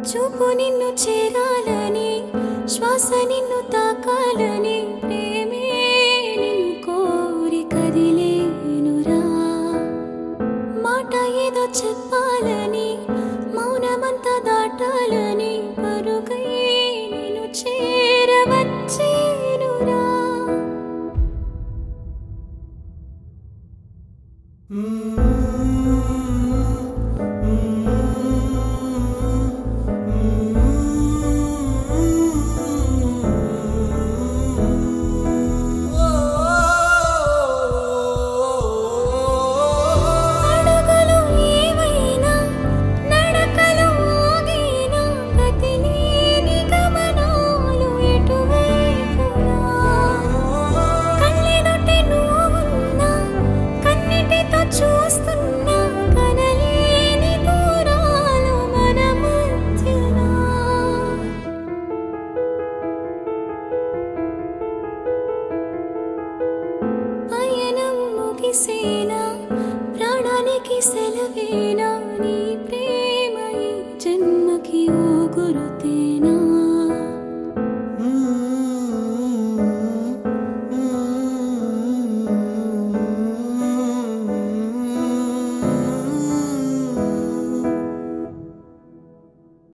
చూపు నిన్ను చేరాలని శ్వాస నిన్ను తాకాలని ప్రేమే నిన్ను కోరి కదిలేనురా మాట ఏదో చెప్పాలని మౌనమంతా దాటాలని పరుగై నేను చేరవచ్చేనురా అడుగులు ఏవైనా నడకలు ఆగినా గతిలేని గమనాలు ఎటువైపునా కళ్ళెదుటే నువ్వున్నా కన్నిటితో చూస్తున్నా కనలేని దూరాలు మన మధ్యనా పయనం ముగిసేనా ప్రాణానికి సెలవేనా నీ